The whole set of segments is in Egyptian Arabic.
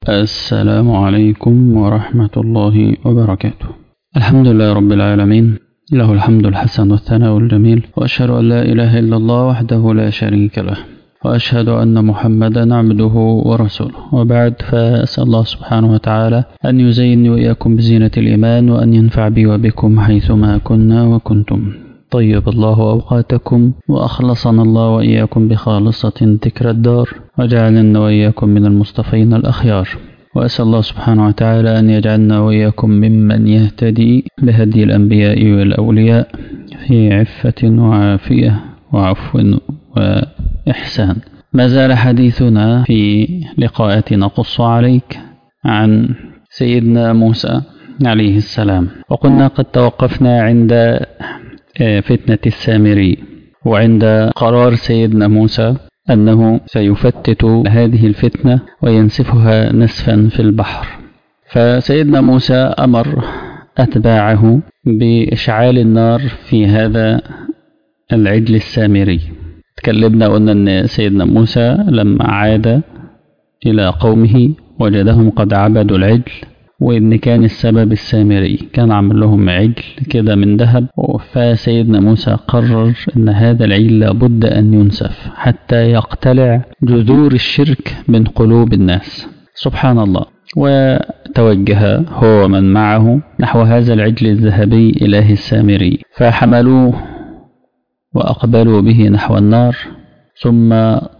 السلام عليكم ورحمة الله وبركاته الحمد لله رب العالمين له الحمد الحسن والثناء الجميل وأشهد أن لا إله إلا الله وحده لا شريك له وأشهد أن محمدا عبده ورسوله وبعد فأسأل الله سبحانه وتعالى أن يزينني وإياكم بزينة الإيمان وأن ينفع بي وبكم حيثما كنا وكنتم طيب الله أوقاتكم وأخلصنا الله وإياكم بخالصة ذكر الدار وجعلنا وإياكم من المصطفين الأخيار وأسأل الله سبحانه وتعالى أن يجعلنا وإياكم ممن يهتدي بهدي الأنبياء والأولياء في عفة وعافية وعفو وإحسان ما زال حديثنا في لقاءات نقص عليك عن سيدنا موسى عليه السلام وقلنا قد توقفنا عند فتنة السامري وعند قرار سيدنا موسى أنه سيفتت هذه الفتنة وينسفها نسفا في البحر فسيدنا موسى أمر أتباعه بإشعال النار في هذا العجل السامري تكلمنا قلنا أن سيدنا موسى لما عاد إلى قومه وجدهم قد عبدوا العجل وإن كان السبب السامري كان عامل لهم عجل كده من ذهب فسيدنا موسى قرر أن هذا العجل لابد أن ينسف حتى يقتلع جذور الشرك من قلوب الناس سبحان الله وتوجه هو ومن معه نحو هذا العجل الذهبي إله السامري فحملوه وأقبلوا به نحو النار ثم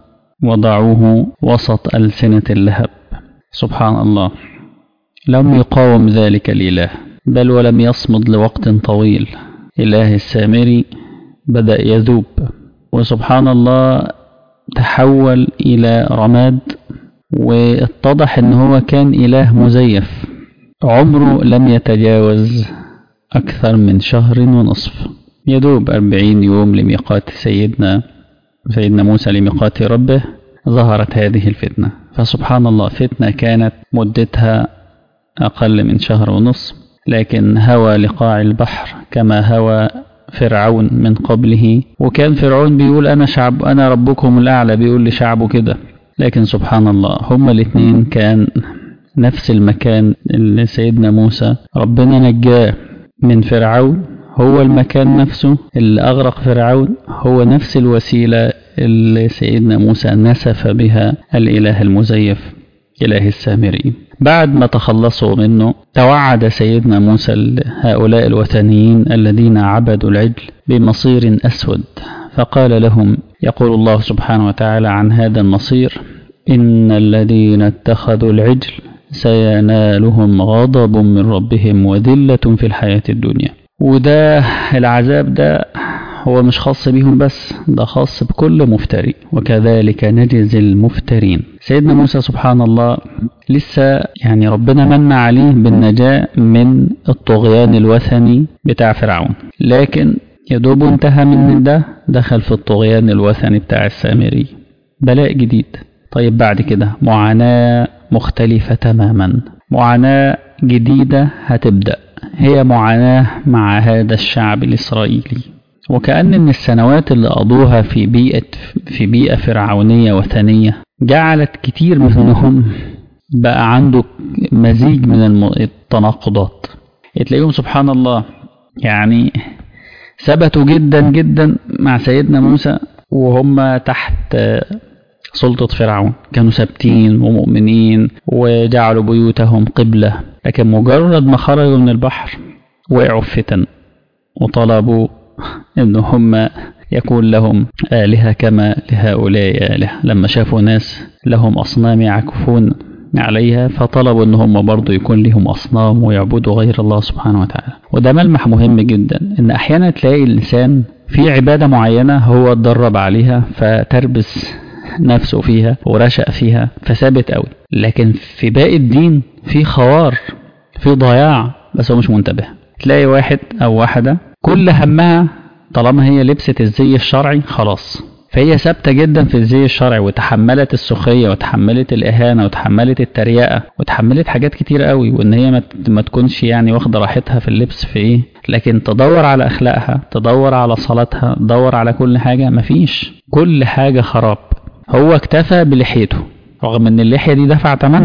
وضعوه وسط ألسنة اللهب سبحان الله لم يقاوم ذلك الإله بل ولم يصمد لوقت طويل إله السامري بدأ يذوب وسبحان الله تحول إلى رماد واتضح أن هو كان إله مزيف عمره لم يتجاوز أكثر من شهر ونصف يدوب أربعين يوم لميقات سيدنا سيدنا موسى لميقات ربه ظهرت هذه الفتنة فسبحان الله فتنة كانت مدتها أقل من شهر ونصف لكن هوى لقاع البحر كما هوى فرعون من قبله وكان فرعون بيقول أنا شعب أنا ربكم الأعلى بيقول لشعبه كده لكن سبحان الله هما الاثنين كان نفس المكان اللي سيدنا موسى ربنا نجاه من فرعون هو المكان نفسه اللي أغرق فرعون هو نفس الوسيلة اللي سيدنا موسى نسف بها الإله المزيف إله السامري بعد ما تخلصوا منه توعد سيدنا موسى هؤلاء الوثنيين الذين عبدوا العجل بمصير أسود فقال لهم يقول الله سبحانه وتعالى عن هذا المصير إن الذين اتخذوا العجل سينالهم غضب من ربهم وذلة في الحياة الدنيا وده العذاب ده هو مش خاص بيهم بس ده خاص بكل مفتري وكذلك نجزي المفترين سيدنا موسى سبحان الله لسه يعني ربنا من عليه بالنجاة من الطغيان الوثني بتاع فرعون لكن يدوب انتهى من ده دخل في الطغيان الوثني بتاع السامري بلاء جديد طيب بعد كده معاناة مختلفة تماما معاناة جديدة هتبدأ هي معاناة مع هذا الشعب الإسرائيلي وكأن من السنوات اللي قضوها في بيئة في بيئة فرعونية وثنية جعلت كتير منهم بقى عنده مزيج من التناقضات تلاقيهم سبحان الله يعني ثبتوا جدا جدا مع سيدنا موسى وهم تحت سلطة فرعون كانوا ثابتين ومؤمنين وجعلوا بيوتهم قبلة لكن مجرد ما خرجوا من البحر وقعوا في فتن وطلبوا ان هم يكون لهم آلهة كما لهؤلاء آلهة لما شافوا ناس لهم أصنام يعكفون عليها فطلبوا ان هم برضه يكون لهم أصنام ويعبدوا غير الله سبحانه وتعالى وده ملمح مهم جدا ان أحيانا تلاقي الإنسان في عبادة معينة هو اتدرب عليها فتربس نفسه فيها ورشأ فيها فثابت قوي لكن في باقي الدين في خوار في ضياع بس هو مش منتبه تلاقي واحد أو واحدة كل همها طالما هي لبست الزي الشرعي خلاص فهي ثابتة جدا في الزي الشرعي وتحملت السخرية وتحملت الإهانة وتحملت التريقة وتحملت حاجات كتير قوي وإن هي ما تكونش يعني واخدة راحتها في اللبس في إيه لكن تدور على أخلاقها تدور على صلاتها تدور على كل حاجة مفيش كل حاجة خراب هو اكتفى بلحيته رغم ان اللحية دي دفع ثمنها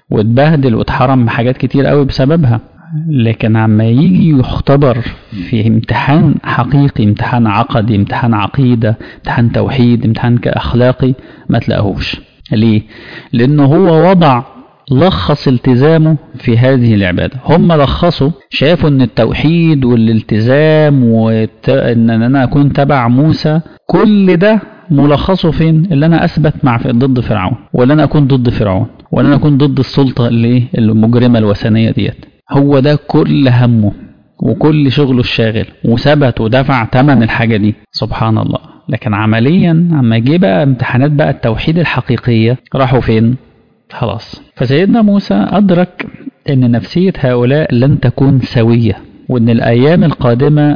واتبهدل واتحرم بحاجات كتير قوي بسببها لكن عما يجي يختبر في امتحان حقيقي امتحان عقدي امتحان عقيدة امتحان توحيد امتحان أخلاقي ما تلاقوش ليه لأنه هو وضع لخص التزامه في هذه العبادة هم لخصوا شافوا ان التوحيد والالتزام وان انا اكون تبع موسى كل ده ملخصه فين اللي انا اثبت مع ضد فرعون ولا انا اكون ضد فرعون ولا انا اكون ضد السلطة اللي المجرمة الوثنية ديت هو ده كل همه وكل شغله الشاغل وثبت ودفع ثمن الحاجة دي سبحان الله لكن عمليا اما جه بقى امتحانات بقى التوحيد الحقيقية راحوا فين خلاص فسيدنا موسى أدرك أن نفسية هؤلاء لن تكون سوية وأن الأيام القادمة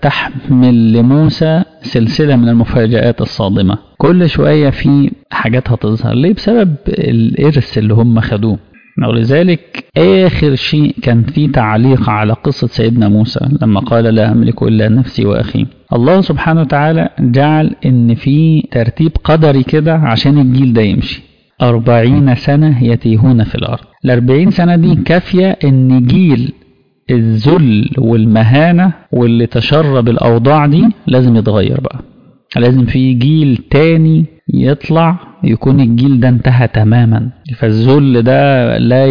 ستحمل لموسى سلسلة من المفاجآت الصادمة كل شوية في حاجات هتظهر ليه بسبب الإرث اللي هم خدوه ولذلك آخر شيء كان فيه تعليق على قصة سيدنا موسى لما قال لا أملك إلا نفسي وأخي الله سبحانه وتعالى جعل إن في ترتيب قدري كده عشان الجيل ده يمشي أربعين سنة يتيهون في الأرض الأربعين سنة دي كافية إن جيل الذل والمهانة واللي تشرب الأوضاع دي لازم يتغير بقى لازم في جيل تاني يطلع يكون الجيل ده انتهى تماما فالذل ده لا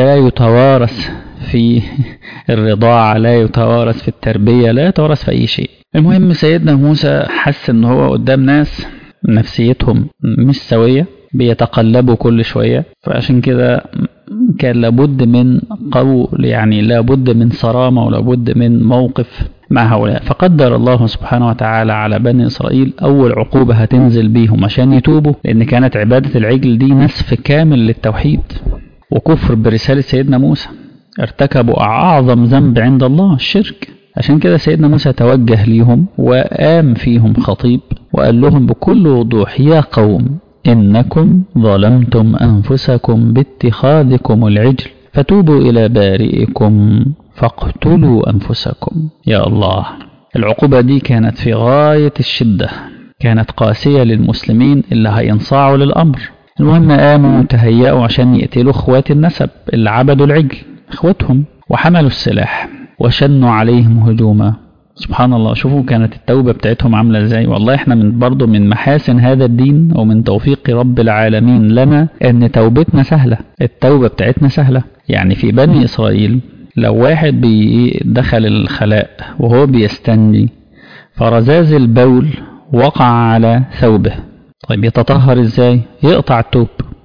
يتوارث في الرضاعة لا يتوارث في التربية لا يتوارث في أي شيء المهم سيدنا موسى حس ان هو قدام ناس نفسيتهم مش سوية بيتقلبوا كل شوية فعشان كده كان لابد من قول يعني لابد من صرامة ولابد من موقف مع هؤلاء فقدر الله سبحانه وتعالى على بني إسرائيل أول عقوبة هتنزل بيهم عشان يتوبوا لأن كانت عبادة العجل دي نسف كامل للتوحيد وكفر برسالة سيدنا موسى ارتكبوا أعظم ذنب عند الله الشرك عشان كده سيدنا موسى توجه ليهم وقام فيهم خطيب وقال لهم بكل وضوح يا قوم إنكم ظلمتم أنفسكم باتخاذكم العجل فتوبوا إلى بارئكم فاقتلوا أنفسكم يا الله العقوبة دي كانت في غاية الشدة كانت قاسية للمسلمين اللي هينصاعوا للأمر المهم قاموا وتهيأوا عشان يقتلوا اخوات النسب اللي عبدوا العجل اخواتهم وحملوا السلاح وشنوا عليهم هجوما سبحان الله شوفوا كانت التوبة بتاعتهم عاملة ازاي والله احنا من برضو من محاسن هذا الدين ومن توفيق رب العالمين لنا ان توبتنا سهلة التوبة بتاعتنا سهلة يعني في بني اسرائيل لو واحد دخل الخلاء وهو بيستنجي فرزاز البول وقع على ثوبه طيب يتطهر ازاي يقطع التوب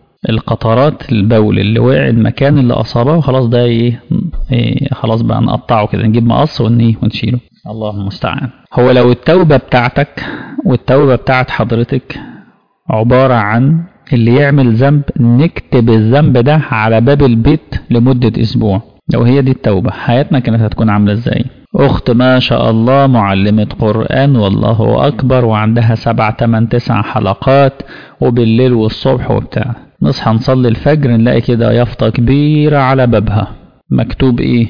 القطرات البول اللي وقع المكان اللي اصابه خلاص ده ايه, إيه خلاص بقى نقطعه كده نجيب مقص ونشيله الله المستعان هو لو التوبة بتاعتك والتوبة بتاعت حضرتك عبارة عن اللي يعمل ذنب نكتب الذنب ده على باب البيت لمدة أسبوع لو هي دي التوبة حياتنا كانت هتكون عاملة ازاي أخت ما شاء الله معلمة قرآن والله أكبر وعندها سبع تمن تسع حلقات وبالليل والصبح وبتاع نصحى نصلي الفجر نلاقي كده يافطة كبيرة على بابها مكتوب ايه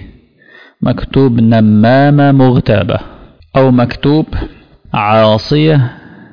مكتوب نمامة مغتابة أو مكتوب عاصية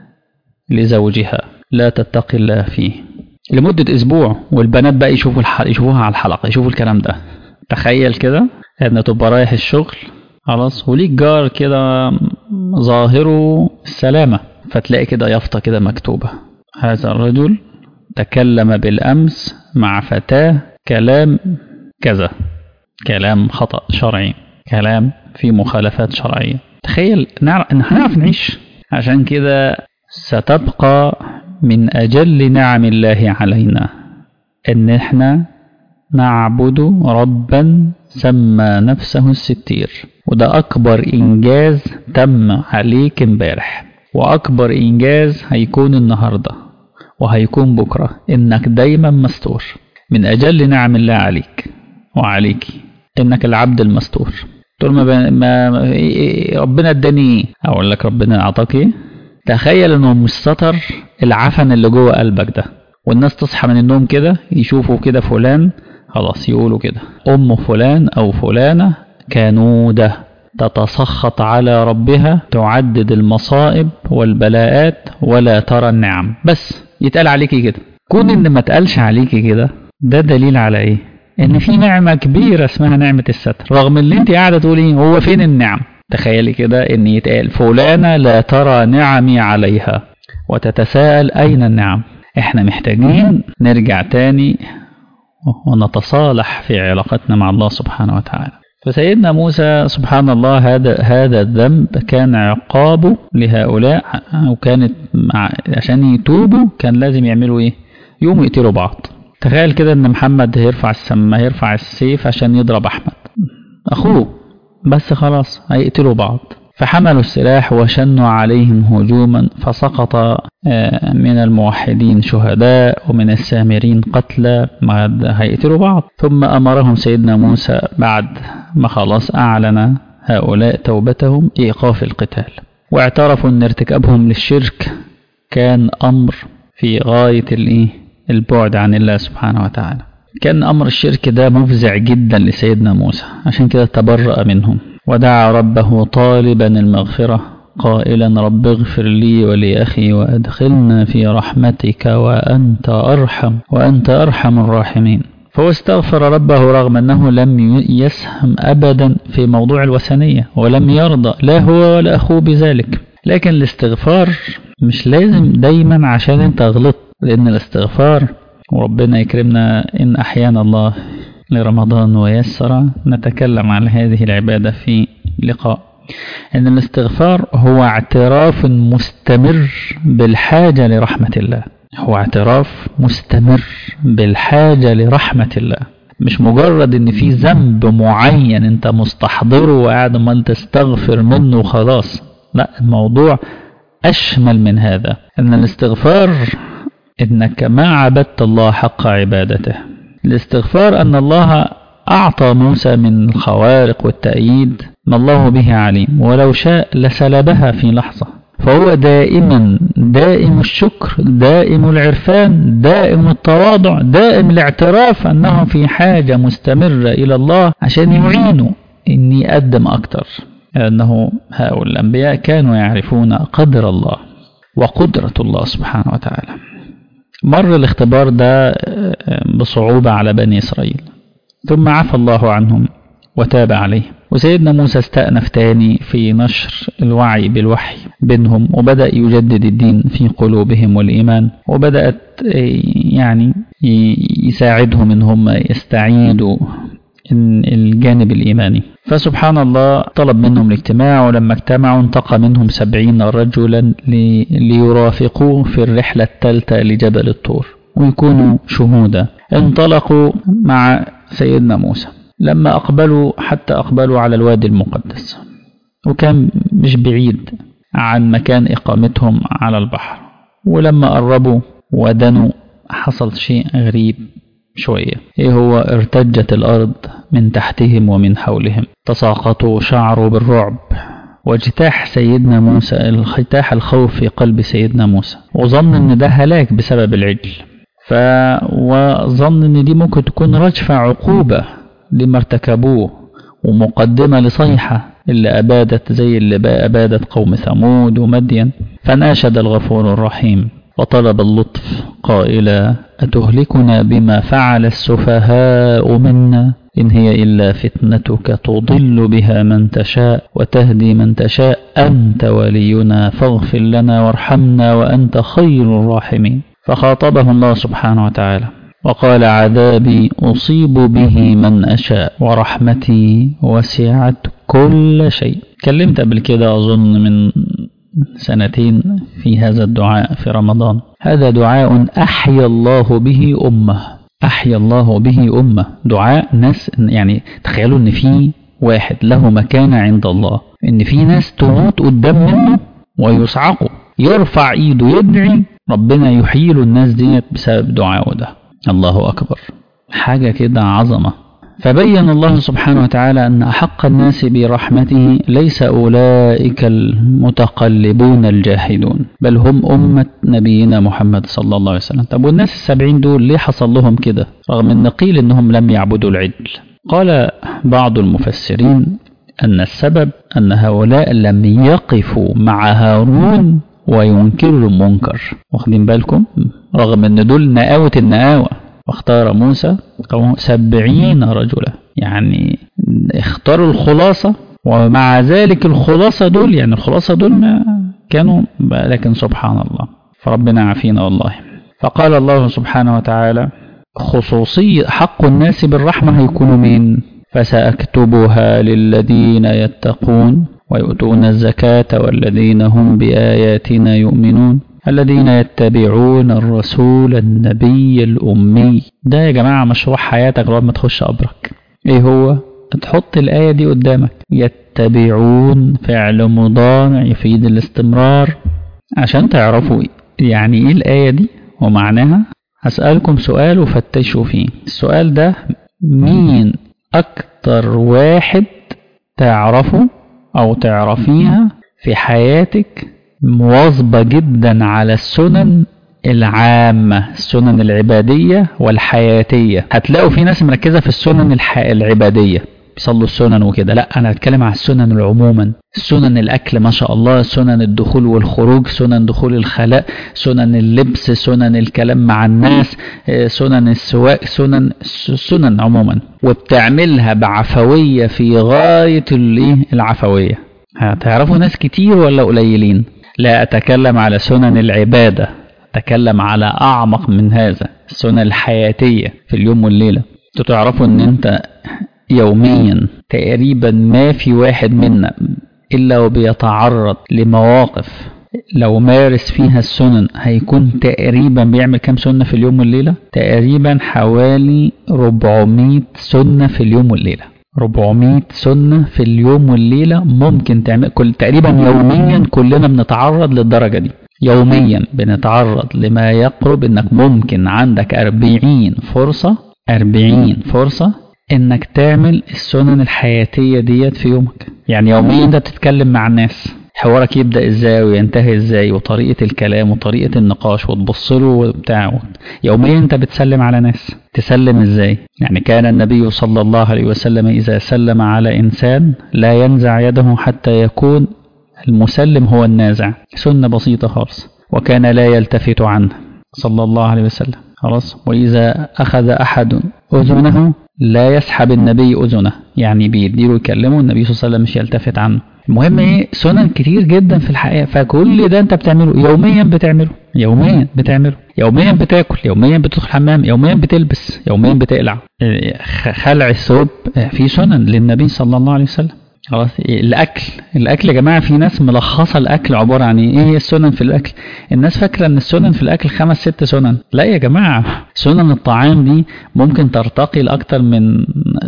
لزوجها لا تتقي الله فيه لمدة أسبوع والبنات بقى يشوفوا الحلقة يشوفوها على الحلقة يشوفوا الكلام ده تخيل كده إن تبقى رايح الشغل خلاص وليك جار كده ظاهره السلامة فتلاقي كده يافطة كده مكتوبة هذا الرجل تكلم بالأمس مع فتاة كلام كذا كلام خطأ شرعي كلام في مخالفات شرعية تخيل نعرف ان هنعرف نعيش عشان كده ستبقى من أجل نعم الله علينا ان احنا نعبد ربا سمى نفسه الستير وده أكبر إنجاز تم عليك امبارح وأكبر إنجاز هيكون النهاردة وهيكون بكرة إنك دايما مستور من أجل نعم الله عليك وعليك إنك العبد المستور تقول ما, ما ربنا اداني ايه اقول لك ربنا اعطاك ايه تخيل انه مش ستر العفن اللي جوه قلبك ده والناس تصحى من النوم كده يشوفوا كده فلان خلاص يقولوا كده ام فلان او فلانه كانودة تتسخط على ربها تعدد المصائب والبلاءات ولا ترى النعم بس يتقال عليكي كده كون ان ما تقالش عليكي كده ده دليل على ايه ان في نعمة كبيرة اسمها نعمة الستر رغم اللي انت قاعدة تقولي هو فين النعم تخيلي كده ان يتقال فلانة لا ترى نعمي عليها وتتساءل اين النعم احنا محتاجين نرجع تاني ونتصالح في علاقتنا مع الله سبحانه وتعالى فسيدنا موسى سبحان الله هذا هذا الذنب كان عقابه لهؤلاء وكانت عشان يتوبوا كان لازم يعملوا ايه يقوموا يقتلوا بعض تخيل كده ان محمد هيرفع السم هيرفع السيف عشان يضرب احمد اخوه بس خلاص هيقتلوا بعض فحملوا السلاح وشنوا عليهم هجوما فسقط من الموحدين شهداء ومن السامرين قتلى هيقتلوا بعض ثم أمرهم سيدنا موسى بعد ما خلاص أعلن هؤلاء توبتهم إيقاف القتال واعترفوا أن ارتكابهم للشرك كان أمر في غاية البعد عن الله سبحانه وتعالى كان أمر الشرك ده مفزع جدا لسيدنا موسى عشان كده تبرأ منهم ودعا ربه طالبا المغفرة قائلا رب اغفر لي ولأخي وأدخلنا في رحمتك وأنت أرحم وأنت أرحم الراحمين فهو استغفر ربه رغم أنه لم يسهم أبدا في موضوع الوثنية ولم يرضى لا هو ولا أخوه بذلك لكن الاستغفار مش لازم دايما عشان انت غلطت لأن الاستغفار وربنا يكرمنا إن أحيانا الله لرمضان ويسر نتكلم عن هذه العبادة في لقاء إن الاستغفار هو اعتراف مستمر بالحاجة لرحمة الله هو اعتراف مستمر بالحاجة لرحمة الله مش مجرد ان في ذنب معين انت مستحضره وقاعد ما تستغفر منه وخلاص لا الموضوع اشمل من هذا ان الاستغفار انك ما عبدت الله حق عبادته الاستغفار أن الله أعطى موسى من الخوارق والتأييد ما الله به عليم ولو شاء لسلبها في لحظة فهو دائما دائم الشكر دائم العرفان دائم التواضع دائم الاعتراف أنه في حاجة مستمرة إلى الله عشان يعينه إن يقدم أكتر لأنه هؤلاء الأنبياء كانوا يعرفون قدر الله وقدرة الله سبحانه وتعالى مر الاختبار ده بصعوبة على بني إسرائيل ثم عفى الله عنهم وتاب عليهم وسيدنا موسى استأنف تاني في نشر الوعي بالوحي بينهم وبدأ يجدد الدين في قلوبهم والإيمان وبدأت يعني يساعدهم إن هم يستعيدوا الجانب الإيماني فسبحان الله طلب منهم الاجتماع ولما اجتمعوا انتقى منهم سبعين رجلا ليرافقوه في الرحلة الثالثة لجبل الطور ويكونوا شهودا انطلقوا مع سيدنا موسى لما أقبلوا حتى أقبلوا على الوادي المقدس وكان مش بعيد عن مكان إقامتهم على البحر ولما قربوا ودنوا حصل شيء غريب شوية إيه هو ارتجت الأرض من تحتهم ومن حولهم تساقطوا شعروا بالرعب واجتاح سيدنا موسى اجتاح الخوف في قلب سيدنا موسى وظن ان ده هلاك بسبب العجل ف وظن ان دي ممكن تكون رجفة عقوبة لما ارتكبوه ومقدمة لصيحة اللي أبادت زي اللي أبادت قوم ثمود ومدين فناشد الغفور الرحيم وطلب اللطف قائلا أتهلكنا بما فعل السفهاء منا إن هي إلا فتنتك تضل بها من تشاء وتهدي من تشاء أنت ولينا فاغفر لنا وارحمنا وأنت خير الراحمين فخاطبه الله سبحانه وتعالى وقال عذابي أصيب به من أشاء ورحمتي وسعت كل شيء كلمت قبل كده أظن من سنتين في هذا الدعاء في رمضان هذا دعاء أحيا الله به أمة أحيا الله به أمة دعاء ناس يعني تخيلوا إن في واحد له مكانة عند الله إن في ناس تموت قدام منه ويصعقوا يرفع إيده يدعي ربنا يحيي له الناس ديت بسبب دعائه ده الله أكبر حاجة كده عظمة فبين الله سبحانه وتعالى أن أحق الناس برحمته ليس أولئك المتقلبون الجاحدون بل هم أمة نبينا محمد صلى الله عليه وسلم طب والناس السبعين دول ليه حصل لهم كده رغم أن قيل أنهم لم يعبدوا العجل قال بعض المفسرين أن السبب أن هؤلاء لم يقفوا مع هارون وينكروا المنكر واخدين بالكم رغم أن دول نقاوة النقاوة واختار موسى قومه سبعين رجلا يعني اختاروا الخلاصة ومع ذلك الخلاصة دول يعني الخلاصة دول ما كانوا لكن سبحان الله فربنا عافينا والله فقال الله سبحانه وتعالى خصوصية حق الناس بالرحمة هيكونوا مين فسأكتبها للذين يتقون ويؤتون الزكاة والذين هم بآياتنا يؤمنون الذين يتبعون الرسول النبي الأمي ده يا جماعة مشروع حياتك لغاية ما تخش قبرك ايه هو تحط الآية دي قدامك يتبعون فعل مضارع يفيد الاستمرار عشان تعرفوا يعني ايه الآية دي ومعناها هسألكم سؤال وفتشوا فيه السؤال ده مين أكتر واحد تعرفه أو تعرفيها في حياتك مواظبة جدا على السنن العامة السنن العبادية والحياتية هتلاقوا في ناس مركزة في السنن الح... العبادية بيصلوا السنن وكده لا انا هتكلم على السنن عموما سنن الاكل ما شاء الله سنن الدخول والخروج سنن دخول الخلاء سنن اللبس سنن الكلام مع الناس سنن السواق سنن سنن عموما وبتعملها بعفوية في غاية العفوية هتعرفوا ناس كتير ولا قليلين لا أتكلم على سنن العبادة أتكلم على أعمق من هذا السنن الحياتية في اليوم والليلة تعرفوا أن أنت يوميا تقريبا ما في واحد منا إلا وبيتعرض لمواقف لو مارس فيها السنن هيكون تقريبا بيعمل كام سنة في اليوم والليلة تقريبا حوالي 400 سنة في اليوم والليلة 400 سنة في اليوم والليلة ممكن تعمل كل تقريبا يوميا كلنا بنتعرض للدرجة دي يوميا بنتعرض لما يقرب انك ممكن عندك 40 فرصة 40 فرصة انك تعمل السنن الحياتية ديت في يومك يعني يوميا انت بتتكلم مع الناس حوارك يبدأ ازاي وينتهي ازاي وطريقة الكلام وطريقة النقاش وتبص له وبتاع يوميا انت بتسلم على ناس تسلم ازاي يعني كان النبي صلى الله عليه وسلم اذا سلم على انسان لا ينزع يده حتى يكون المسلم هو النازع سنة بسيطة خالص وكان لا يلتفت عنه صلى الله عليه وسلم خلاص وإذا أخذ أحد أذنه لا يسحب النبي أذنه يعني بيديله يكلمه النبي صلى الله عليه وسلم مش يلتفت عنه المهم ايه سنن كتير جدا في الحياة فكل ده انت بتعمله يوميا بتعمله يوميا بتعمله يوميا بتاكل يوميا بتدخل حمام يوميا بتلبس يوميا بتقلع خلع الثوب في سنن للنبي صلى الله عليه وسلم خلاص الاكل الاكل يا جماعه في ناس ملخصه الاكل عباره عن ايه هي السنن في الاكل الناس فاكره ان السنن في الاكل خمس ست سنن لا يا جماعه سنن الطعام دي ممكن ترتقي لاكتر من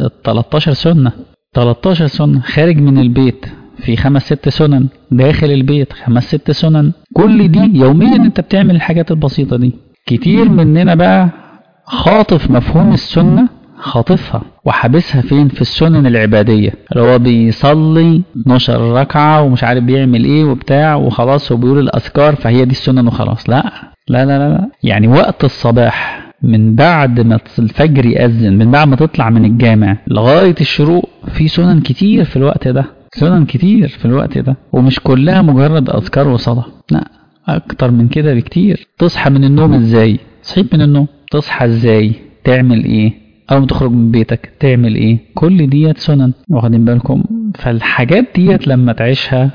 13 سنه 13 سنه خارج من البيت في خمس ست سنن داخل البيت خمس ست سنن كل دي يوميا انت بتعمل الحاجات البسيطه دي كتير مننا بقى خاطف مفهوم السنه خاطفها وحابسها فين في السنن العبادية اللي هو بيصلي 12 ركعة ومش عارف بيعمل ايه وبتاع وخلاص وبيقول الأذكار فهي دي السنن وخلاص لا لا لا لا, لا. يعني وقت الصباح من بعد ما الفجر يأذن من بعد ما تطلع من الجامع لغاية الشروق في سنن كتير في الوقت ده سنن كتير في الوقت ده ومش كلها مجرد أذكار وصلاة لا أكتر من كده بكتير تصحى من النوم ازاي صحيت من النوم تصحى ازاي تعمل ايه أول ما تخرج من بيتك تعمل إيه كل ديت سنن واخدين بالكم فالحاجات ديت لما تعيشها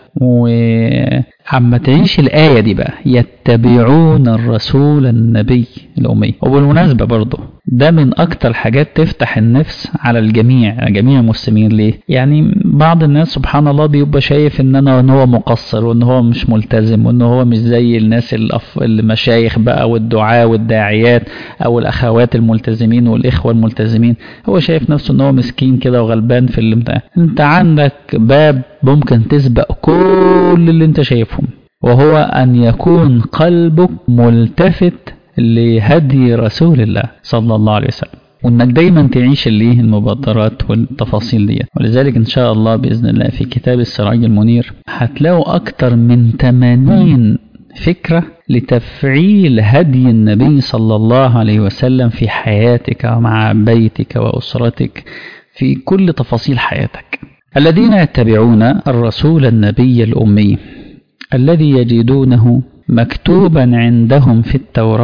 وعما تعيش الآية دي بقى يتبعون الرسول النبي الأمي وبالمناسبة برضه ده من أكتر حاجات تفتح النفس على الجميع جميع المسلمين ليه يعني بعض الناس سبحان الله بيبقى شايف ان انا ان هو مقصر وان هو مش ملتزم وان هو مش زي الناس الأف... المشايخ بقى والدعاة والداعيات او الاخوات الملتزمين والاخوة الملتزمين هو شايف نفسه ان هو مسكين كده وغلبان في الامتحان انت عندك باب ممكن تسبق كل اللي انت شايفهم وهو ان يكون قلبك ملتفت لهدي رسول الله صلى الله عليه وسلم وانك دايما تعيش اللي المبادرات والتفاصيل دي ولذلك ان شاء الله باذن الله في كتاب السراج المنير هتلاقوا اكتر من 80 فكرة لتفعيل هدي النبي صلى الله عليه وسلم في حياتك ومع بيتك وأسرتك في كل تفاصيل حياتك الذين يتبعون الرسول النبي الأمي الذي يجدونه مكتوبا عندهم في التوراة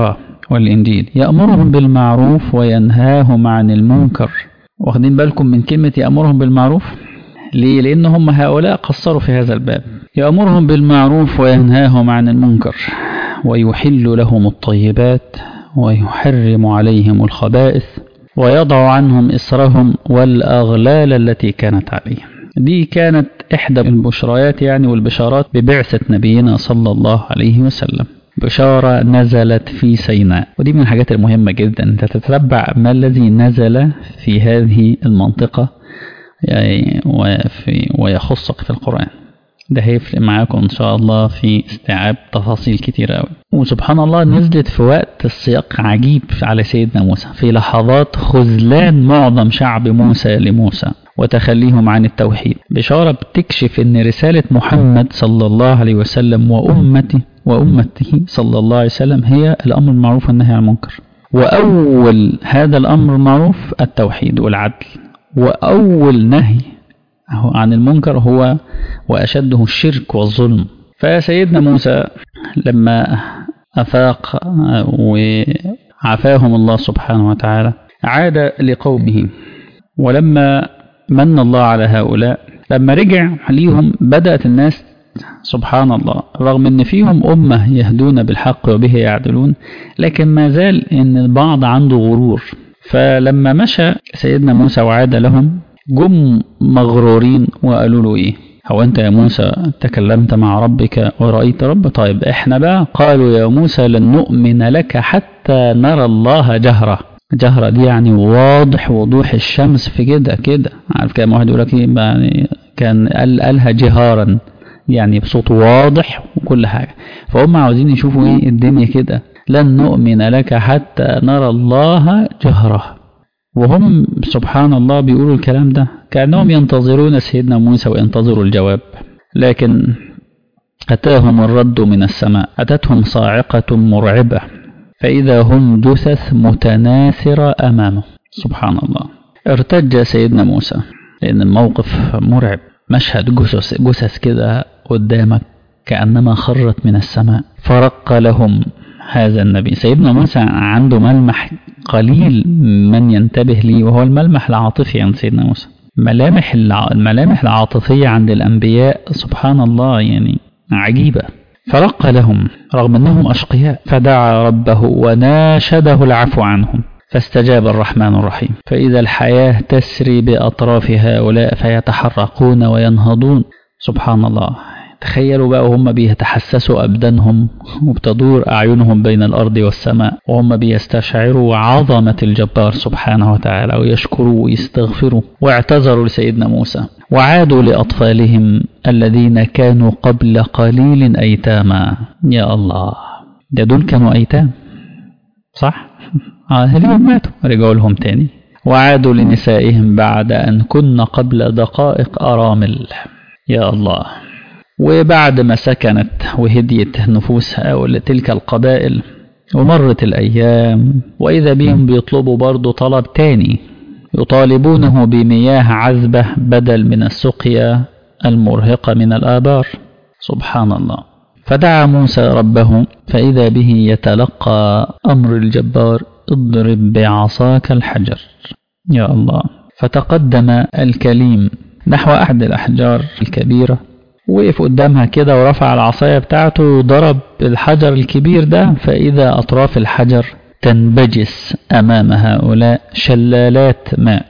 والإنجيل يأمرهم بالمعروف وينهاهم عن المنكر واخدين بالكم من كلمة يأمرهم بالمعروف ليه؟ لأن هم هؤلاء قصروا في هذا الباب يأمرهم بالمعروف وينهاهم عن المنكر ويحل لهم الطيبات ويحرم عليهم الخبائث ويضع عنهم إسرهم والأغلال التي كانت عليهم دي كانت إحدى البشريات يعني والبشارات ببعثة نبينا صلى الله عليه وسلم بشارة نزلت في سيناء ودي من الحاجات المهمة جدا أنت تتتبع ما الذي نزل في هذه المنطقة يعني وفي ويخصك في القرآن ده هيفرق معاكم إن شاء الله في استيعاب تفاصيل كتير أوي وسبحان الله نزلت في وقت السياق عجيب على سيدنا موسى في لحظات خذلان معظم شعب موسى لموسى وتخليهم عن التوحيد بشارة بتكشف أن رسالة محمد صلى الله عليه وسلم وأمته وأمته صلى الله عليه وسلم هي الأمر المعروف والنهي عن المنكر وأول هذا الأمر المعروف التوحيد والعدل وأول نهي عن المنكر هو وأشده الشرك والظلم فسيدنا موسى لما أفاق وعافاهم الله سبحانه وتعالى عاد لقومه ولما من الله على هؤلاء لما رجع ليهم بدأت الناس سبحان الله رغم ان فيهم أمة يهدون بالحق وبه يعدلون لكن ما زال ان البعض عنده غرور فلما مشى سيدنا موسى وعاد لهم جم مغرورين وقالوا له ايه هو انت يا موسى تكلمت مع ربك ورأيت رب طيب احنا بقى قالوا يا موسى لن نؤمن لك حتى نرى الله جهرة جهرة دي يعني واضح وضوح الشمس في كده كده عارف كام واحد يقول لك ايه يعني كان قال قالها جهارا يعني بصوت واضح وكل حاجة فهم عاوزين يشوفوا ايه الدنيا كده لن نؤمن لك حتى نرى الله جهرة وهم سبحان الله بيقولوا الكلام ده كأنهم ينتظرون سيدنا موسى وينتظروا الجواب لكن أتاهم الرد من السماء أتتهم صاعقة مرعبة فإذا هم جثث متناثرة أمامه سبحان الله ارتج سيدنا موسى لأن الموقف مرعب مشهد جثث جثث كده قدامك كأنما خرت من السماء فرق لهم هذا النبي سيدنا موسى عنده ملمح قليل من ينتبه ليه وهو الملمح العاطفي عند سيدنا موسى ملامح الملامح العاطفية عند الأنبياء سبحان الله يعني عجيبة فرق لهم رغم أنهم أشقياء فدعا ربه وناشده العفو عنهم فاستجاب الرحمن الرحيم فإذا الحياة تسري بأطراف هؤلاء فيتحرقون وينهضون سبحان الله تخيلوا بقى وهم بيتحسسوا أبدانهم وبتدور أعينهم بين الأرض والسماء وهم بيستشعروا عظمة الجبار سبحانه وتعالى ويشكروا ويستغفروا واعتذروا لسيدنا موسى وعادوا لأطفالهم الذين كانوا قبل قليل أيتاما يا الله ده دول كانوا أيتام صح؟ آه اليوم ماتوا رجعوا لهم تاني وعادوا لنسائهم بعد أن كن قبل دقائق أرامل يا الله وبعد ما سكنت وهديت نفوس تلك القبائل ومرت الأيام وإذا بهم بيطلبوا برضو طلب تاني يطالبونه بمياه عذبة بدل من السقيا المرهقة من الآبار سبحان الله فدعا موسى ربه فإذا به يتلقى أمر الجبار اضرب بعصاك الحجر يا الله فتقدم الكليم نحو أحد الأحجار الكبيرة وقف قدامها كده ورفع العصاية بتاعته وضرب الحجر الكبير ده فإذا أطراف الحجر تنبجس أمام هؤلاء شلالات ماء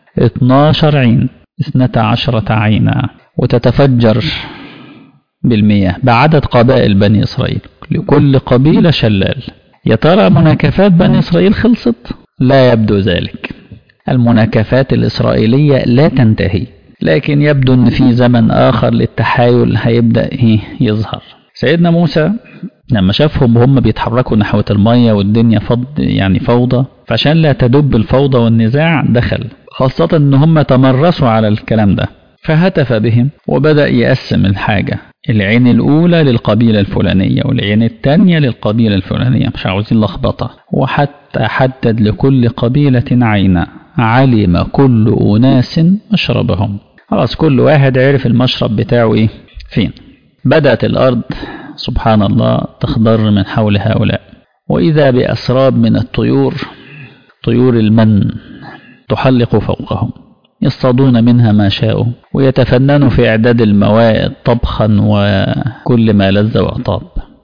12 عين 12 عينا وتتفجر بالمياه بعدد قبائل بني إسرائيل لكل قبيلة شلال يا ترى مناكفات بني إسرائيل خلصت؟ لا يبدو ذلك المناكفات الإسرائيلية لا تنتهي لكن يبدو أن في زمن آخر للتحايل هيبدأ إيه يظهر سيدنا موسى لما شافهم وهم بيتحركوا نحو المية والدنيا فض يعني فوضى فعشان لا تدب الفوضى والنزاع دخل خاصة ان هم تمرسوا على الكلام ده فهتف بهم وبدأ يقسم الحاجة العين الأولى للقبيلة الفلانية والعين الثانية للقبيلة الفلانية مش عاوزين لخبطة وحتى حدد لكل قبيلة عينا علم كل أناس مشربهم خلاص كل واحد عرف المشرب بتاعه إيه فين بدأت الأرض سبحان الله تخضر من حول هؤلاء وإذا بأسراب من الطيور طيور المن تحلق فوقهم يصطادون منها ما شاءوا ويتفننوا في إعداد الموائد طبخا وكل ما لذ وأطاب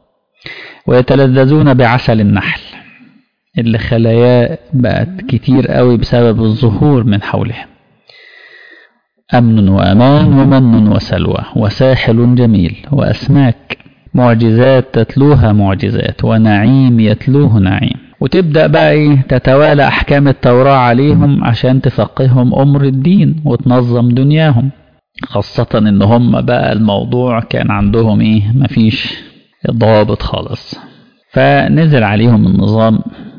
ويتلذذون بعسل النحل اللي خلاياه بقت كتير قوي بسبب الظهور من حولهم أمن وأمان ومن وسلوى وساحل جميل وأسماك معجزات تتلوها معجزات ونعيم يتلوه نعيم وتبدأ بقى إيه تتوالى أحكام التوراة عليهم عشان تفقههم أمر الدين وتنظم دنياهم خاصة إن هم بقى الموضوع كان عندهم إيه مفيش ضوابط خالص فنزل عليهم النظام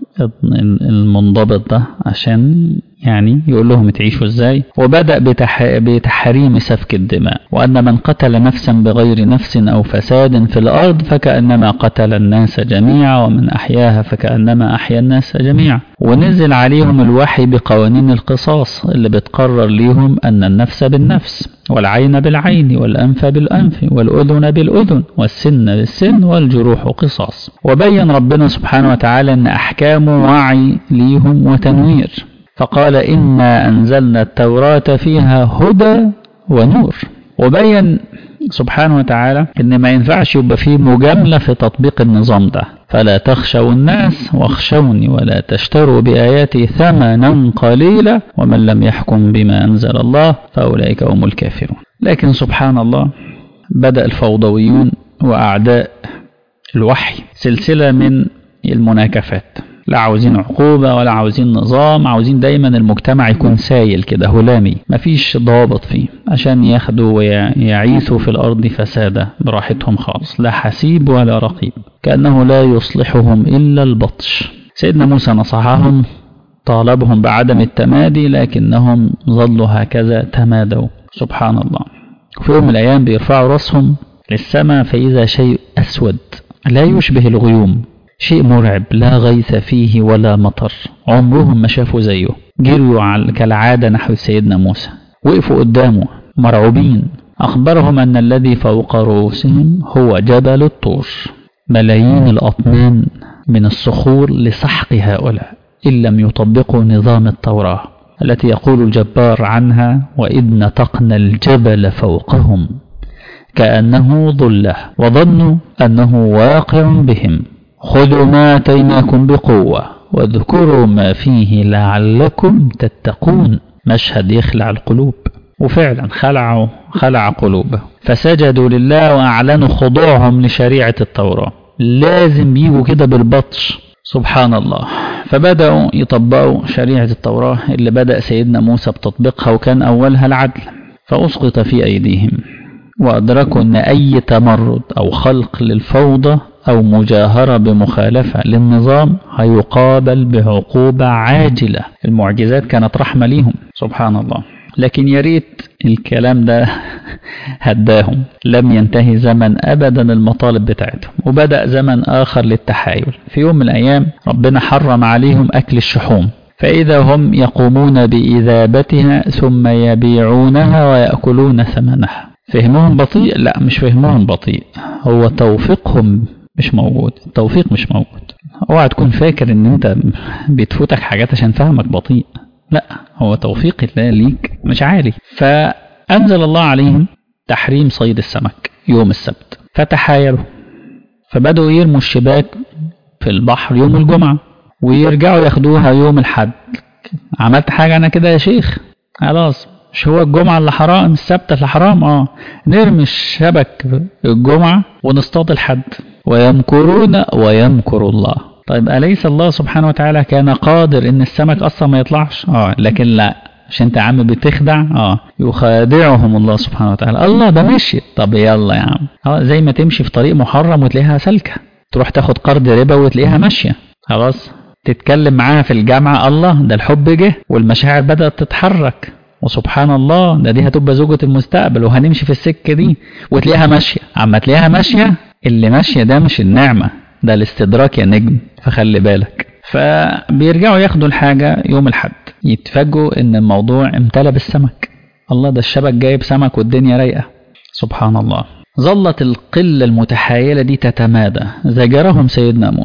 المنضبط ده عشان يعني يقول لهم تعيشوا ازاي وبدأ بتح... بتحريم سفك الدماء وأن من قتل نفسا بغير نفس أو فساد في الأرض فكأنما قتل الناس جميعا ومن أحياها فكأنما أحيا الناس جميعا ونزل عليهم الوحي بقوانين القصاص اللي بتقرر ليهم أن النفس بالنفس والعين بالعين والأنف بالأنف والأذن بالأذن والسن بالسن والجروح قصاص وبين ربنا سبحانه وتعالى أن أحكامه وعي ليهم وتنوير فقال إنا أنزلنا التوراة فيها هدى ونور وبين سبحانه وتعالى إن ما ينفعش يبقى فيه مجاملة في تطبيق النظام ده فلا تخشوا الناس واخشوني ولا تشتروا بآياتي ثمنا قليلا ومن لم يحكم بما أنزل الله فأولئك هم الكافرون لكن سبحان الله بدأ الفوضويون وأعداء الوحي سلسلة من المناكفات لا عاوزين عقوبة ولا عاوزين نظام عاوزين دايما المجتمع يكون سايل كده هلامي مفيش ضوابط فيه عشان ياخدوا ويعيثوا في الأرض فسادا براحتهم خالص لا حسيب ولا رقيب كأنه لا يصلحهم إلا البطش سيدنا موسى نصحهم طالبهم بعدم التمادي لكنهم ظلوا هكذا تمادوا سبحان الله في يوم من الأيام بيرفعوا رأسهم للسماء فإذا شيء أسود لا يشبه الغيوم شيء مرعب لا غيث فيه ولا مطر عمرهم ما شافوا زيه جروا كالعادة نحو سيدنا موسى وقفوا قدامه مرعوبين أخبرهم أن الذي فوق رؤوسهم هو جبل الطور ملايين الأطنان من الصخور لسحق هؤلاء إن لم يطبقوا نظام التوراة التي يقول الجبار عنها وإذ نطقنا الجبل فوقهم كأنه ظله وظنوا أنه واقع بهم خذوا ما آتيناكم بقوة واذكروا ما فيه لعلكم تتقون مشهد يخلع القلوب وفعلا خلعوا خلع قلوبه فسجدوا لله وأعلنوا خضوعهم لشريعة التوراة لازم يجوا كده بالبطش سبحان الله فبدأوا يطبقوا شريعة التوراة اللي بدأ سيدنا موسى بتطبيقها وكان أولها العدل فأسقط في أيديهم وأدركوا أن أي تمرد أو خلق للفوضى أو مجاهرة بمخالفة للنظام هيقابل بعقوبة عاجلة المعجزات كانت رحمة ليهم سبحان الله لكن يا ريت الكلام ده هداهم لم ينتهي زمن أبدا المطالب بتاعتهم وبدأ زمن آخر للتحايل في يوم من الأيام ربنا حرم عليهم أكل الشحوم فإذا هم يقومون بإذابتها ثم يبيعونها ويأكلون ثمنها فهمهم بطيء لا مش فهمهم بطيء هو توفيقهم مش موجود التوفيق مش موجود اوعى تكون فاكر ان انت بتفوتك حاجات عشان فهمك بطيء لا هو توفيق الله ليك مش عالي فأنزل الله عليهم تحريم صيد السمك يوم السبت فتحايلوا فبدأوا يرموا الشباك في البحر يوم الجمعة ويرجعوا ياخدوها يوم الحد عملت حاجة أنا كده يا شيخ خلاص مش هو الجمعة اللي حرام السبت اللي حرام اه نرمي الشبك الجمعة ونصطاد الحد ويمكرون ويمكر الله طيب أليس الله سبحانه وتعالى كان قادر إن السمك أصلا ما يطلعش اه لكن لا مش انت يا عم بتخدع اه يخادعهم الله سبحانه وتعالى الله ده ماشي طب يلا يا عم اه زي ما تمشي في طريق محرم وتلاقيها سالكة تروح تاخد قرض ربا وتلاقيها ماشية خلاص تتكلم معاها في الجامعة الله ده الحب جه والمشاعر بدأت تتحرك وسبحان الله ده دي هتبقى زوجة المستقبل وهنمشي في السكة دي وتلاقيها ماشية عما تلاقيها ماشية اللي ماشية ده مش النعمة ده الاستدراك يا نجم فخلي بالك فبيرجعوا ياخدوا الحاجة يوم الحد يتفاجئوا ان الموضوع امتلى بالسمك الله ده الشبك جايب سمك والدنيا رايقة سبحان الله ظلت القلة المتحايلة دي تتمادى زجرهم سيدنا موسى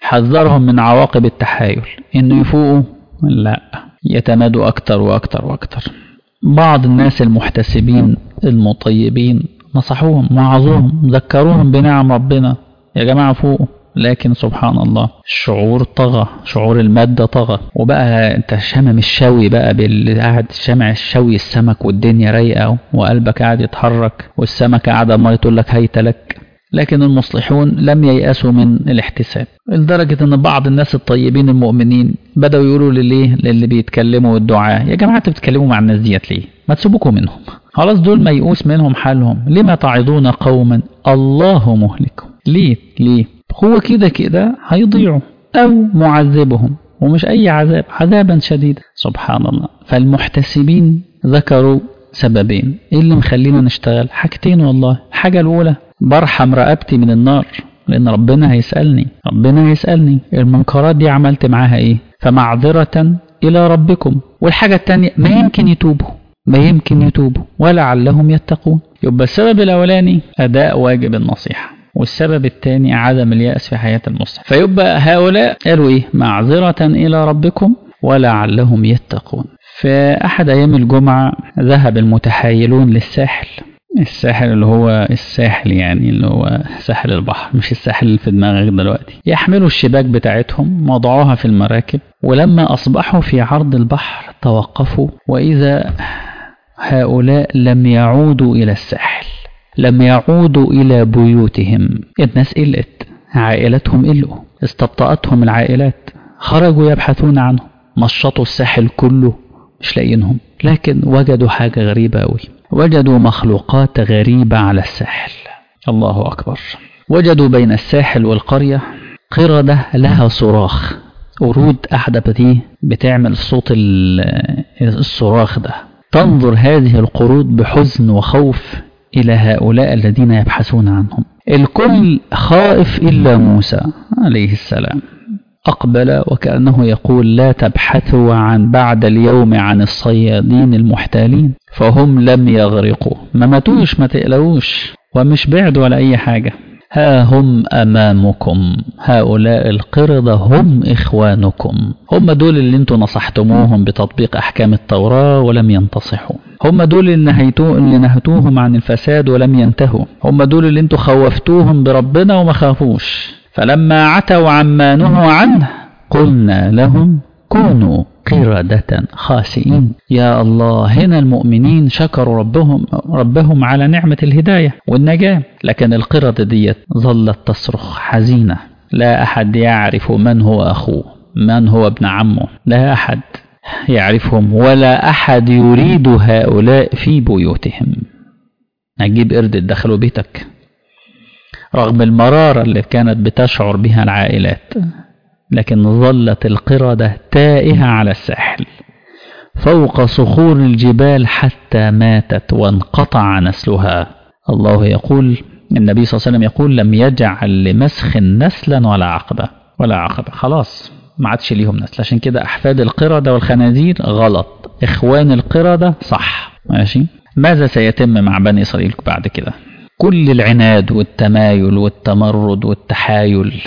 حذرهم من عواقب التحايل إنه يفوقوا لا يتمادوا أكتر وأكتر وأكتر بعض الناس المحتسبين المطيبين نصحوهم وعظوهم ذكروهم بنعم ربنا يا جماعة فوقوا لكن سبحان الله الشعور طغى شعور المادة طغى وبقى انت شامم الشوي بقى باللي قاعد شامع الشوي السمك والدنيا رايقة وقلبك قاعد يتحرك والسمكة قاعدة ما تقول لك هيت لك لكن المصلحون لم ييأسوا من الاحتساب لدرجة ان بعض الناس الطيبين المؤمنين بدأوا يقولوا لليه للي بيتكلموا الدعاء يا جماعة انتوا بتتكلموا مع الناس ديت ليه ما تسيبوكم منهم خلاص دول ميؤوس منهم حالهم لما تعظون قوما الله مهلكهم ليه ليه هو كده كده هيضيعوا أو معذبهم ومش أي عذاب عذابا شديدا سبحان الله فالمحتسبين ذكروا سببين إيه اللي مخلينا نشتغل حاجتين والله الحاجة الأولى برحم رقبتي من النار لأن ربنا هيسألني ربنا هيسألني المنكرات دي عملت معاها إيه فمعذرة إلى ربكم والحاجة التانية ما يمكن يتوبوا ما يمكن يتوبوا ولعلهم يتقون يبقى السبب الأولاني أداء واجب النصيحة والسبب الثاني عدم اليأس في حياة المسلم فيبقى هؤلاء قالوا إيه معذرة إلى ربكم ولعلهم يتقون في أحد أيام الجمعة ذهب المتحايلون للساحل الساحل اللي هو الساحل يعني اللي هو ساحل البحر مش الساحل اللي في دماغك دلوقتي يحملوا الشباك بتاعتهم وضعوها في المراكب ولما أصبحوا في عرض البحر توقفوا وإذا هؤلاء لم يعودوا إلى الساحل لم يعودوا إلى بيوتهم الناس قلت عائلتهم قلوا استبطأتهم العائلات خرجوا يبحثون عنهم نشطوا الساحل كله مش لاقيينهم لكن وجدوا حاجة غريبة أوي وجدوا مخلوقات غريبة على الساحل الله أكبر وجدوا بين الساحل والقرية قردة لها صراخ قرود قاعدة دي بتعمل صوت الصراخ ده تنظر هذه القرود بحزن وخوف إلى هؤلاء الذين يبحثون عنهم الكل خائف إلا موسى عليه السلام أقبل وكأنه يقول لا تبحثوا عن بعد اليوم عن الصيادين المحتالين فهم لم يغرقوا ما ماتوش ما تقلقوش ومش بعدوا ولا أي حاجة ها هم أمامكم هؤلاء القردة هم إخوانكم هم دول اللي انتوا نصحتموهم بتطبيق أحكام التوراة ولم ينتصحوا هم دول اللي نهيتوه اللي نهتوهم عن الفساد ولم ينتهوا هم دول اللي انتوا خوفتوهم بربنا وما خافوش فلما عتوا عما نهوا عنه قلنا لهم كونوا قردة خاسئين يا الله هنا المؤمنين شكروا ربهم ربهم على نعمة الهداية والنجاة لكن القردة ديت ظلت تصرخ حزينة لا أحد يعرف من هو أخوه من هو ابن عمه لا أحد يعرفهم ولا أحد يريد هؤلاء في بيوتهم نجيب قرد دخلوا بيتك رغم المرارة اللي كانت بتشعر بها العائلات لكن ظلت القردة تائهة على الساحل فوق صخور الجبال حتى ماتت وانقطع نسلها الله يقول النبي صلى الله عليه وسلم يقول لم يجعل لمسخ نسلا ولا عقبة ولا عقبة خلاص ما عادش ليهم نسل عشان كده أحفاد القردة والخنازير غلط إخوان القردة صح ماشي ماذا سيتم مع بني إسرائيل بعد كده كل العناد والتمايل والتمرد والتحايل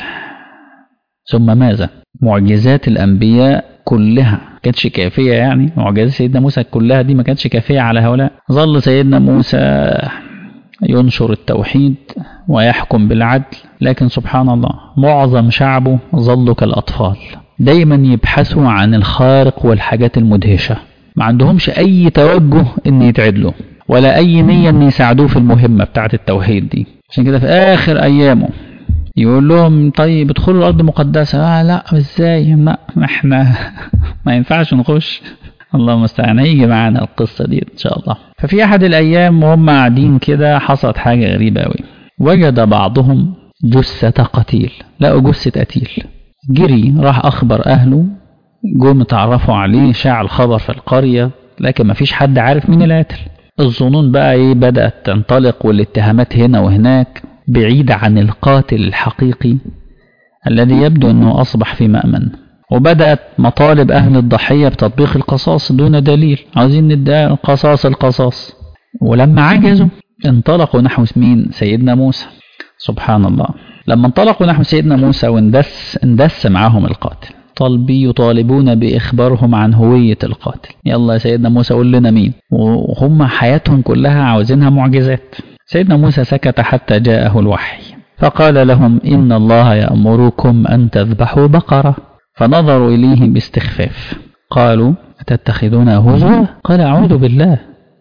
ثم ماذا معجزات الأنبياء كلها كانتش كافية يعني معجزات سيدنا موسى كلها دي ما كانتش كافية على هؤلاء ظل سيدنا موسى ينشر التوحيد ويحكم بالعدل لكن سبحان الله معظم شعبه ظلوا كالأطفال دايما يبحثوا عن الخارق والحاجات المدهشة ما عندهمش أي توجه إن يتعدلوا ولا أي نية إن يساعدوه في المهمة بتاعة التوحيد دي عشان كده في آخر أيامه يقول لهم طيب ادخلوا الأرض مقدسة آه لا ازاي لا احنا ما ينفعش نخش الله المستعان هيجي معانا القصة دي إن شاء الله ففي أحد الأيام وهم قاعدين كده حصلت حاجة غريبة أوي وجد بعضهم جثة قتيل لقوا جثة قتيل جري راح أخبر أهله جم اتعرفوا عليه شاع الخبر في القرية لكن ما فيش حد عارف مين القاتل الظنون بقى ايه بدأت تنطلق والاتهامات هنا وهناك بعيد عن القاتل الحقيقي الذي يبدو أنه أصبح في مأمن وبدأت مطالب أهل الضحية بتطبيق القصاص دون دليل عاوزين ندعي القصاص القصاص ولما عجزوا انطلقوا نحو مين سيدنا موسى سبحان الله لما انطلقوا نحو سيدنا موسى واندس اندس معهم القاتل طالبي يطالبون بإخبارهم عن هوية القاتل يلا يا سيدنا موسى قول لنا مين وهم حياتهم كلها عاوزينها معجزات سيدنا موسى سكت حتى جاءه الوحي فقال لهم إن الله يأمركم أن تذبحوا بقرة فنظروا إليه باستخفاف قالوا أتتخذون هزوا قال أعوذ بالله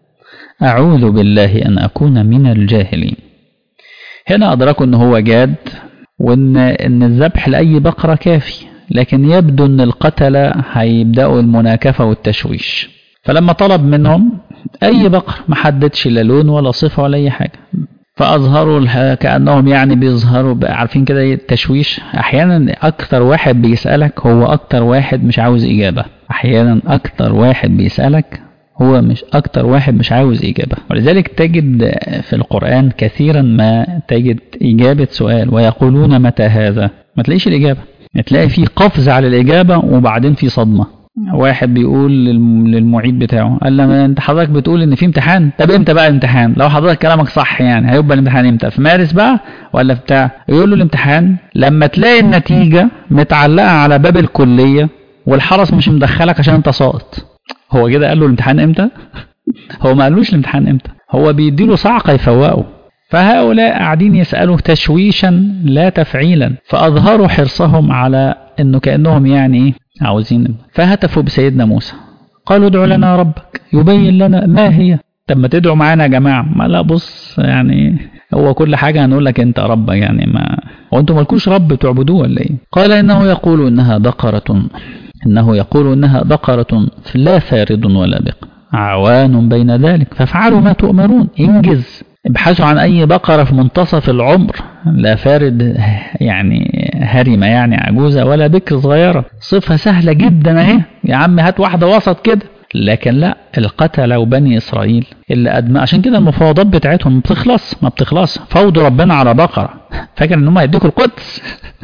أعوذ بالله أن أكون من الجاهلين هنا أدركوا أن هو جاد وأن إن الذبح لأي بقرة كافي لكن يبدو أن القتلة هيبدأوا المناكفة والتشويش فلما طلب منهم أي بقر ما حددش لا لون ولا صفة ولا أي حاجة فأظهروا كأنهم يعني بيظهروا عارفين كده التشويش أحيانا أكتر واحد بيسألك هو أكتر واحد مش عاوز إجابة أحيانا أكتر واحد بيسألك هو مش أكتر واحد مش عاوز إجابة ولذلك تجد في القرآن كثيرا ما تجد إجابة سؤال ويقولون متى هذا ما تلاقيش الإجابة تلاقي في قفز على الإجابة وبعدين في صدمة واحد بيقول للمعيد بتاعه قال له انت حضرتك بتقول ان في امتحان طب امتى بقى الامتحان لو حضرتك كلامك صح يعني هيبقى الامتحان امتى في مارس بقى ولا في بتاع يقول له الامتحان لما تلاقي النتيجة متعلقة على باب الكلية والحرس مش مدخلك عشان انت ساقط هو كده قال له الامتحان امتى هو ما قالوش الامتحان امتى هو بيديله صعقة يفوقه فهؤلاء قاعدين يسألوا تشويشا لا تفعيلا فأظهروا حرصهم على انه كأنهم يعني عاوزين فهتفوا بسيدنا موسى قالوا ادعوا لنا ربك يبين لنا ما هي طب ما تدعوا معانا يا جماعة ما لا بص يعني هو كل حاجة هنقول لك انت رب يعني ما هو انتم مالكوش رب تعبدوه ولا ايه قال انه يقول انها بقرة انه يقول انها بقرة لا فارض ولا بق عوان بين ذلك فافعلوا ما تؤمرون انجز ابحثوا عن أي بقرة في منتصف العمر لا فارد يعني هرمة يعني عجوزة ولا بكر صغيرة صفة سهلة جدا اهي يا عم هات واحدة وسط كده لكن لا القتلة وبني إسرائيل اللي أدمى عشان كده المفاوضات بتاعتهم ما بتخلص ما بتخلص فوضوا ربنا على بقرة فاكر ان هم هيدوك القدس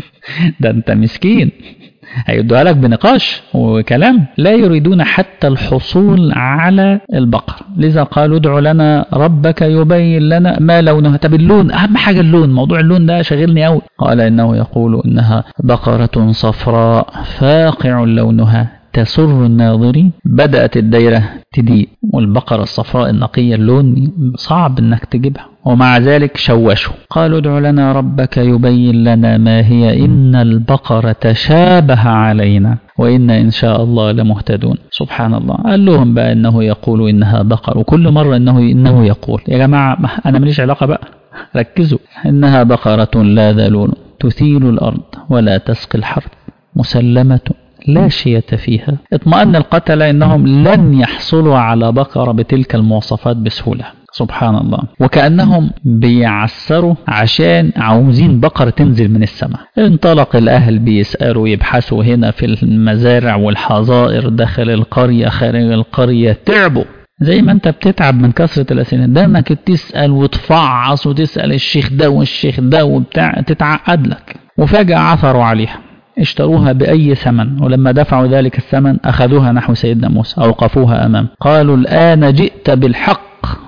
ده انت مسكين هيدوها لك بنقاش وكلام لا يريدون حتى الحصول على البقر لذا قالوا ادع لنا ربك يبين لنا ما لونها طب اللون اهم حاجه اللون موضوع اللون ده شاغلني قوي قال انه يقول انها بقره صفراء فاقع لونها تسر الناظرين بدأت الدايرة تضيق والبقرة الصفراء النقية اللون صعب انك تجيبها ومع ذلك شوشوا قالوا ادع لنا ربك يبين لنا ما هي إن البقرة تشابه علينا وإن إن شاء الله لمهتدون سبحان الله قال لهم بقى إنه يقول إنها بقر وكل مرة إنه إنه يقول يا جماعة أنا ماليش علاقة بقى ركزوا إنها بقرة لا ذلول تثيل الأرض ولا تسقي الحرث مسلمة لا شية فيها اطمأن القتلة إنهم لن يحصلوا على بقرة بتلك المواصفات بسهولة سبحان الله وكأنهم بيعسروا عشان عاوزين بقرة تنزل من السماء انطلق الأهل بيسألوا يبحثوا هنا في المزارع والحظائر داخل القرية خارج القرية تعبوا زي ما انت بتتعب من كثرة الأسئلة ده انك تسأل وتفعص وتسأل الشيخ ده والشيخ ده وبتاع تتعقد لك وفجأة عثروا عليها اشتروها بأي ثمن ولما دفعوا ذلك الثمن أخذوها نحو سيدنا موسى أوقفوها أمام قالوا الآن جئت بالحق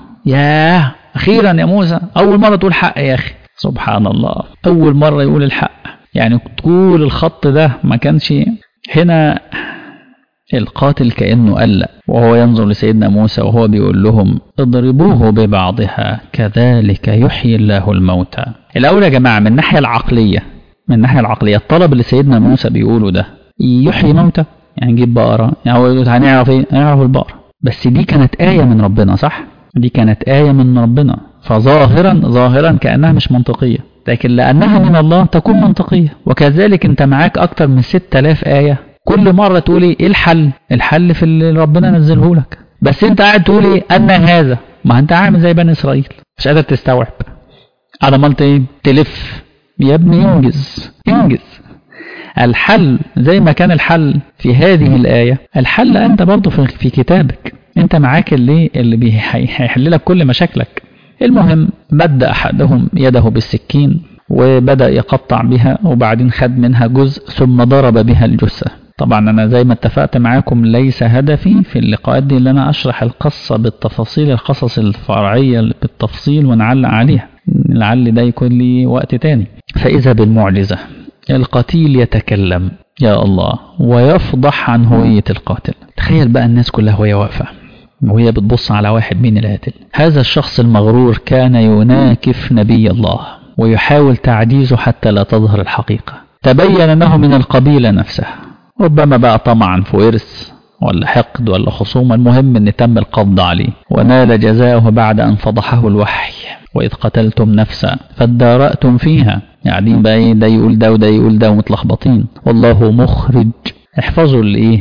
ياه أخيرا يا موسى أول مرة تقول حق يا أخي سبحان الله أول مرة يقول الحق يعني طول الخط ده ما كانش هنا القاتل كأنه قلق وهو ينظر لسيدنا موسى وهو بيقول لهم اضربوه ببعضها كذلك يحيي الله الموتى الأول يا جماعة من الناحية العقلية من الناحية العقلية الطلب اللي سيدنا موسى بيقوله ده يحيي موتى يعني نجيب بقرة يعني هو يقول هنعرف ايه هنعرف البقرة بس دي كانت آية من ربنا صح دي كانت آية من ربنا فظاهرا ظاهرا كأنها مش منطقية لكن لأنها من الله تكون منطقية وكذلك انت معاك أكتر من 6000 آية كل مرة تقول ايه الحل الحل في اللي ربنا نزله لك بس انت قاعد تقول ايه أن هذا ما انت عامل زي بني إسرائيل مش قادر تستوعب على مالت ايه تلف يا ابني انجز انجز الحل زي ما كان الحل في هذه الآية الحل أنت برضه في كتابك أنت معاك اللي اللي هيحل لك كل مشاكلك المهم مد أحدهم يده بالسكين وبدأ يقطع بها وبعدين خد منها جزء ثم ضرب بها الجثة طبعا أنا زي ما اتفقت معاكم ليس هدفي في اللقاءات دي اللي أنا أشرح القصة بالتفاصيل القصص الفرعية بالتفصيل ونعلق عليها لعل ده يكون لي وقت تاني فإذا بالمعجزة القتيل يتكلم يا الله ويفضح عن هوية القاتل تخيل بقى الناس كلها وهي واقفة وهي بتبص على واحد مين القاتل هذا الشخص المغرور كان يناكف نبي الله ويحاول تعجيزه حتى لا تظهر الحقيقة تبين أنه من القبيلة نفسها ربما بقى طمعا في ورث ولا حقد ولا خصومة المهم أن تم القبض عليه ونال جزاؤه بعد أن فضحه الوحي وإذ قتلتم نفسا فادارأتم فيها قاعدين بقى ايه ده يقول ده وده يقول ده ومتلخبطين والله مخرج احفظوا الايه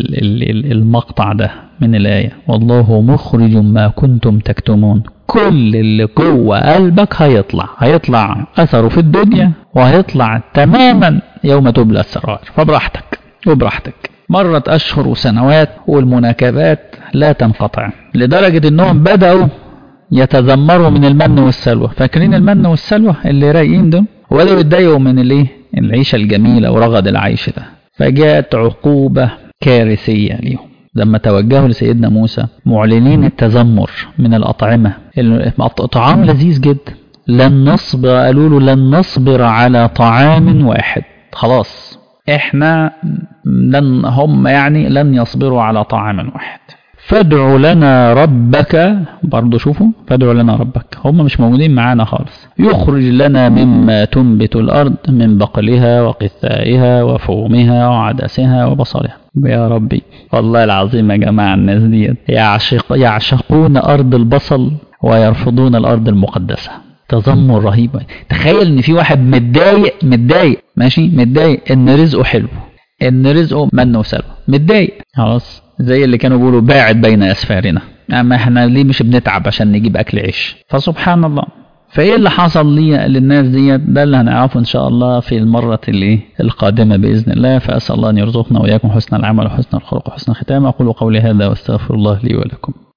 المقطع ده من الآية والله مخرج ما كنتم تكتمون كل اللي جوه قلبك هيطلع هيطلع أثره في الدنيا وهيطلع تماما يوم تبلى السرائر فبراحتك وبراحتك مرت أشهر وسنوات والمناكبات لا تنقطع لدرجة أنهم بدأوا يتذمروا من المن والسلوى فاكرين المن والسلوى اللي رايقين دول ولا يتضايقوا من الايه العيشه الجميله ورغد العيش ده فجاءت عقوبه كارثيه ليهم لما توجهوا لسيدنا موسى معلنين التذمر من الأطعمة طعام لذيذ جدا لن نصبر قالوا له لن نصبر على طعام واحد خلاص احنا لن هم يعني لن يصبروا على طعام واحد فادع لنا ربك برضه شوفوا فادع لنا ربك هم مش موجودين معانا خالص يخرج لنا مما تنبت الأرض من بقلها وقثائها وفومها وعدسها وبصلها يا ربي والله العظيم يا جماعة الناس دي يعشق يعشقون أرض البصل ويرفضون الأرض المقدسة تذمر رهيب تخيل ان في واحد متضايق متضايق ماشي متضايق ان رزقه حلو ان رزقه من وسلوى متضايق خلاص زي اللي كانوا بيقولوا باعد بين اسفارنا اما احنا ليه مش بنتعب عشان نجيب اكل عيش فسبحان الله فايه اللي حصل لي للناس ديت ده اللي هنعرفه ان شاء الله في المره اللي القادمه باذن الله فاسال الله ان يرزقنا واياكم حسن العمل وحسن الخلق وحسن الختام اقول قولي هذا واستغفر الله لي ولكم